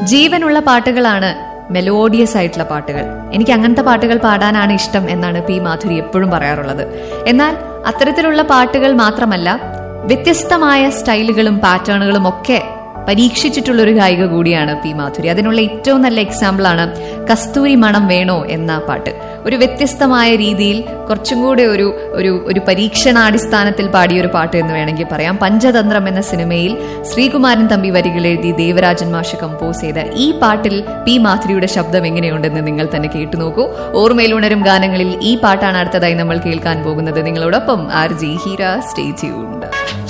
ജീവനുള്ള പാട്ടുകളാണ് മെലോഡിയസ് ആയിട്ടുള്ള പാട്ടുകൾ എനിക്ക് അങ്ങനത്തെ പാട്ടുകൾ പാടാനാണ് ഇഷ്ടം എന്നാണ് പി മാധുരി എപ്പോഴും പറയാറുള്ളത് എന്നാൽ അത്തരത്തിലുള്ള പാട്ടുകൾ മാത്രമല്ല വ്യത്യസ്തമായ സ്റ്റൈലുകളും പാറ്റേണുകളും ഒക്കെ പരീക്ഷിച്ചിട്ടുള്ള ഒരു ഗായിക കൂടിയാണ് പി മാധുരി അതിനുള്ള ഏറ്റവും നല്ല എക്സാമ്പിൾ ആണ് കസ്തൂരി മണം വേണോ എന്ന പാട്ട് ഒരു വ്യത്യസ്തമായ രീതിയിൽ കുറച്ചും കൂടെ ഒരു ഒരു ഒരു പരീക്ഷണാടിസ്ഥാനത്തിൽ പാടിയ ഒരു പാട്ട് എന്ന് വേണമെങ്കിൽ പറയാം പഞ്ചതന്ത്രം എന്ന സിനിമയിൽ ശ്രീകുമാരൻ തമ്പി വരികൾ എഴുതി ദേവരാജൻ മാഷ് കമ്പോസ് ചെയ്ത ഈ പാട്ടിൽ പി മാധുരിയുടെ ശബ്ദം എങ്ങനെയുണ്ടെന്ന് നിങ്ങൾ തന്നെ കേട്ടു നോക്കൂ ഓർമ്മയിലുണരും ഗാനങ്ങളിൽ ഈ പാട്ടാണ് അടുത്തതായി നമ്മൾ കേൾക്കാൻ പോകുന്നത് നിങ്ങളോടൊപ്പം R G Heera stay tuned